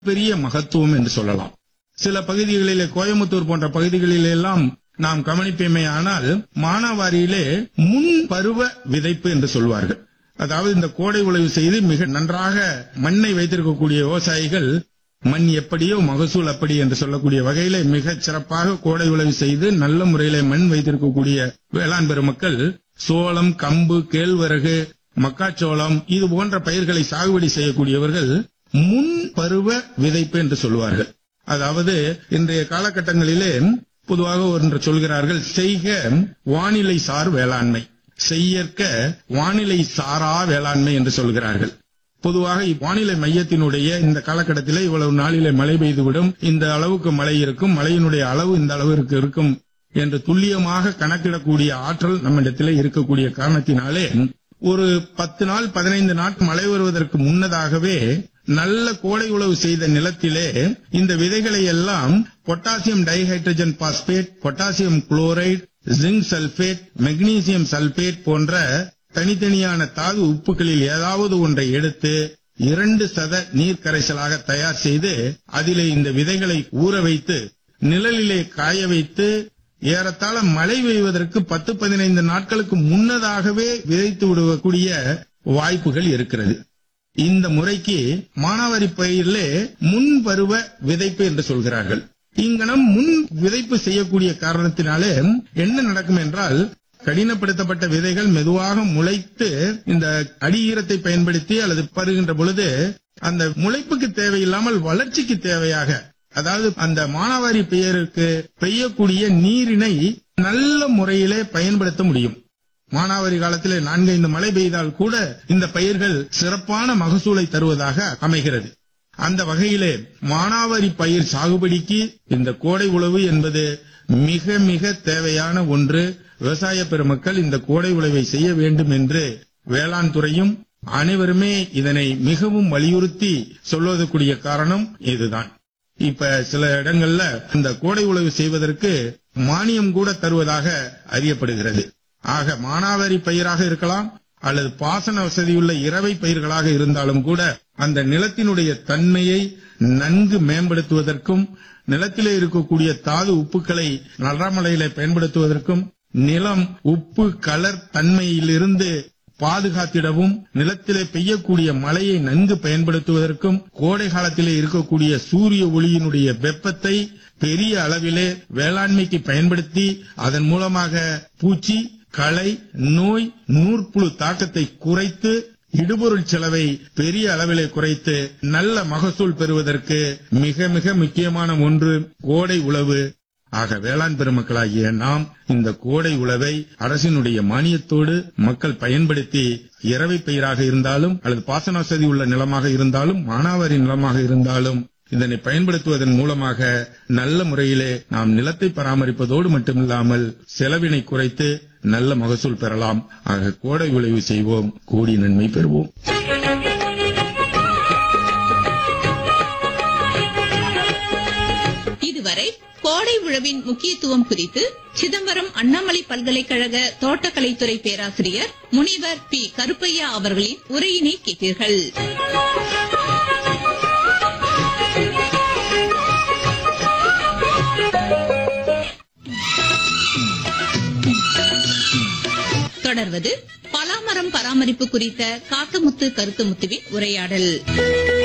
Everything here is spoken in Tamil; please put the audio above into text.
பெரிய மகத்துவம் என்று சொல்லலாம் சில பகுதிகளிலே கோயம்புத்தூர் போன்ற பகுதிகளிலே எல்லாம் நாம் கவனிப்பேமே ஆனால் மானாவாரியிலே முன் பருவ விதைப்பு என்று சொல்வார்கள் அதாவது இந்த கோடை உழவு செய்து மிக நன்றாக மண்ணை வைத்திருக்கக்கூடிய விவசாயிகள் மண் எப்படியோ மகசூல் அப்படி என்று சொல்லக்கூடிய வகையிலே மிகச் சிறப்பாக கோடை உழவு செய்து நல்ல முறையிலே மண் வைத்திருக்கக்கூடிய வேளாண் பெருமக்கள் சோளம் கம்பு கேழ்வரகு மக்காச்சோளம் இது போன்ற பயிர்களை சாகுபடி செய்யக்கூடியவர்கள் முன் பருவ விதைப்பு என்று சொல்வார்கள் அதாவது இன்றைய காலகட்டங்களிலே பொதுவாக ஒன்று சொல்கிறார்கள் செய்க வானிலை சார் வேளாண்மை செய்யற்க வானிலை சாரா வேளாண்மை என்று சொல்கிறார்கள் பொதுவாக வானிலை மையத்தினுடைய இந்த காலகட்டத்திலே இவ்வளவு நாளிலே மழை பெய்துவிடும் இந்த அளவுக்கு மழை இருக்கும் மழையினுடைய அளவு இந்த அளவிற்கு இருக்கும் என்று துல்லியமாக கணக்கிடக்கூடிய ஆற்றல் நம்மிடத்திலே இருக்கக்கூடிய காரணத்தினாலே ஒரு பத்து நாள் பதினைந்து நாள் மழை வருவதற்கு முன்னதாகவே நல்ல கோடை உழவு செய்த நிலத்திலே இந்த விதைகளை எல்லாம் potassium dihydrogen phosphate potassium chloride zinc sulphate magnesium sulphate போன்ற தனித்தனியான தாது உப்புகளில் ஏதாவது ஒன்றை எடுத்து இரண்டு சத நீர் கரைசலாக தயார் செய்து அதிலே இந்த விதைகளை ஊற வைத்து நிழலிலே காய வைத்து ஏறத்தாழ மழை பெய்வதற்கு பத்து பதினைந்து நாட்களுக்கு முன்னதாகவே விதைத்து விடக்கூடிய வாய்ப்புகள் இருக்கிறது இந்த முறைக்கு மானாவாரி பயிரிலே முன் பருவ விதைப்பு என்று சொல்கிறார்கள் இங்கனம் முன் விதைப்பு செய்யக்கூடிய காரணத்தினாலே என்ன நடக்கும் என்றால் கடினப்படுத்தப்பட்ட விதைகள் மெதுவாக முளைத்து இந்த அடிஈரத்தை பயன்படுத்தி அல்லது பருகின்ற பொழுது அந்த முளைப்புக்கு தேவையில்லாமல் வளர்ச்சிக்கு தேவையாக அதாவது அந்த மானாவாரி பெயருக்கு பெய்யக்கூடிய நீரினை நல்ல முறையிலே பயன்படுத்த முடியும் மானாவாரி காலத்திலே நான்கைந்து மழை பெய்தால் கூட இந்த பயிர்கள் சிறப்பான மகசூலை தருவதாக அமைகிறது அந்த வகையிலே மானாவாரி பயிர் சாகுபடிக்கு இந்த கோடை உழவு என்பது மிக மிக தேவையான ஒன்று விவசாய பெருமக்கள் இந்த கோடை உழவை செய்ய வேண்டும் என்று வேளாண் துறையும் அனைவருமே இதனை மிகவும் வலியுறுத்தி சொல்வதற்குரிய காரணம் இதுதான் இப்ப சில இடங்கள்ல இந்த கோடை உழவு செய்வதற்கு மானியம் கூட தருவதாக அறியப்படுகிறது ஆக மானாவாரி பயிராக இருக்கலாம் அல்லது பாசன வசதியுள்ள இரவை பயிர்களாக இருந்தாலும் கூட அந்த நிலத்தினுடைய தன்மையை நன்கு மேம்படுத்துவதற்கும் நிலத்திலே இருக்கக்கூடிய தாது உப்புக்களை நலமலையில பயன்படுத்துவதற்கும் நிலம் உப்பு கலர் தன்மையிலிருந்து பாதுகாத்திடவும் நிலத்திலே பெய்யக்கூடிய மழையை நன்கு பயன்படுத்துவதற்கும் கோடை காலத்திலே இருக்கக்கூடிய சூரிய ஒளியினுடைய வெப்பத்தை பெரிய அளவிலே வேளாண்மைக்கு பயன்படுத்தி அதன் மூலமாக பூச்சி களை நோய் நூற்புழு தாக்கத்தை குறைத்து இடுபொருள் செலவை பெரிய அளவிலே குறைத்து நல்ல மகசூல் பெறுவதற்கு மிக மிக முக்கியமான ஒன்று கோடை உழவு ஆக வேளாண் பெருமக்களாகிய நாம் இந்த கோடை உழவை அரசினுடைய மானியத்தோடு மக்கள் பயன்படுத்தி இரவை பயிராக இருந்தாலும் அல்லது பாசன வசதி உள்ள நிலமாக இருந்தாலும் மானாவாரி நிலமாக இருந்தாலும் இதனை பயன்படுத்துவதன் மூலமாக நல்ல முறையிலே நாம் நிலத்தை பராமரிப்பதோடு மட்டுமில்லாமல் செலவினை குறைத்து நல்ல மகசூல் பெறலாம் ஆக கோடை விளைவு செய்வோம் கோடி நன்மை பெறுவோம் இதுவரை கோடை உழவின் முக்கியத்துவம் குறித்து சிதம்பரம் அண்ணாமலை பல்கலைக்கழக தோட்டக்கலைத்துறை பேராசிரியர் முனிவர் பி கருப்பையா அவர்களின் உரையினை கேட்டீர்கள் தொடர்வது பலாமரம் பராமரிப்பு குறித்த காத்தமுத்து கருத்துமுத்துவின் உரையாடல்